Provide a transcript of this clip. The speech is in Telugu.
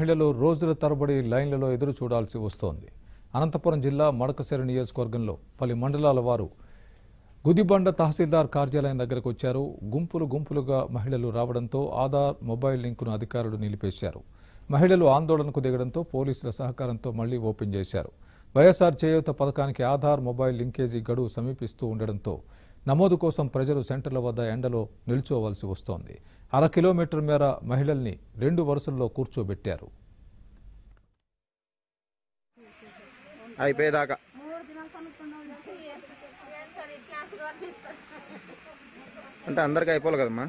మహిళలు రోజుల తరబడి లైన్లలో ఎదురు చూడాల్సి వస్తోంది అనంతపురం జిల్లా మడకశిర నియోజకవర్గంలో పలు మండలాల వారు గుదిబండ తహసీల్దార్ కార్యాలయం దగ్గరకు వచ్చారు గుంపులు గుంపులుగా మహిళలు రావడంతో ఆధార్ మొబైల్ లింకును అధికారులు నిలిపేశారు మహిళలు ఆందోళనకు దిగడంతో పోలీసుల సహకారంతో మళ్లీ ఓపెన్ చేశారు వైఎస్ఆర్ చేయూత పథకానికి ఆధార్ మొబైల్ లింకేజీ గడువు సమీపిస్తూ ఉండడంతో నమోదు కోసం ప్రజలు సెంటర్ల వద్ద ఎండలో నిల్చోవలసి వస్తోంది అర కిలోమీటర్ మేర మహిళల్ని రెండు వరుసల్లో కూర్చోబెట్టారు అయిపోయేదాకా అంటే అందరికి అయిపోవాలి కదమ్మా